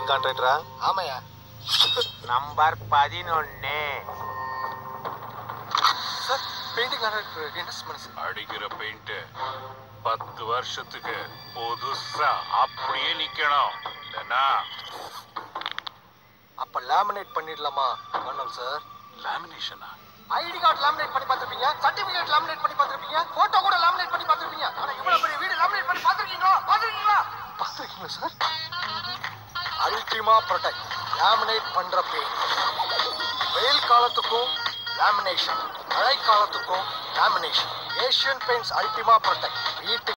painting கான்ட்ராக்டரா ஆமாயா number பதினொன்னு sir painting contractor என்ன மனசு அடிக்கிற பெயிண்ட் பத்து வருஷத்துக்கு புதுசா அப்படியே நிக்கணும் இல்லைன்னா அப்ப லேமினேட் பண்ணிடலாமா கர்னல் சார் லேமினேஷனா ஐடி கார்டு லேமினேட் பண்ணி பார்த்திருப்பீங்க சர்டிபிகேட் லேமினேட் பண்ணி பார்த்திருப்பீங்க போட்டோ கூட லேமினேட் பண்ணி பார்த்திருப்பீங்க ஆனா இவ்வளவு பெரிய வீடு லேமினேட் பண்ணி பார்த்திருக்கீங்களா பார்த்திருக்கீங்களா பார்த்திருக்கீங்களா சார் அல்டிமா ப்ரொடெக்ட் லேமினேட் பண்ற பெயிண்ட் வெயில் காலத்துக்கும் லேமினேஷன் மழை காலத்துக்கும் lamination Asian Paints Ultima Protect வீட்டு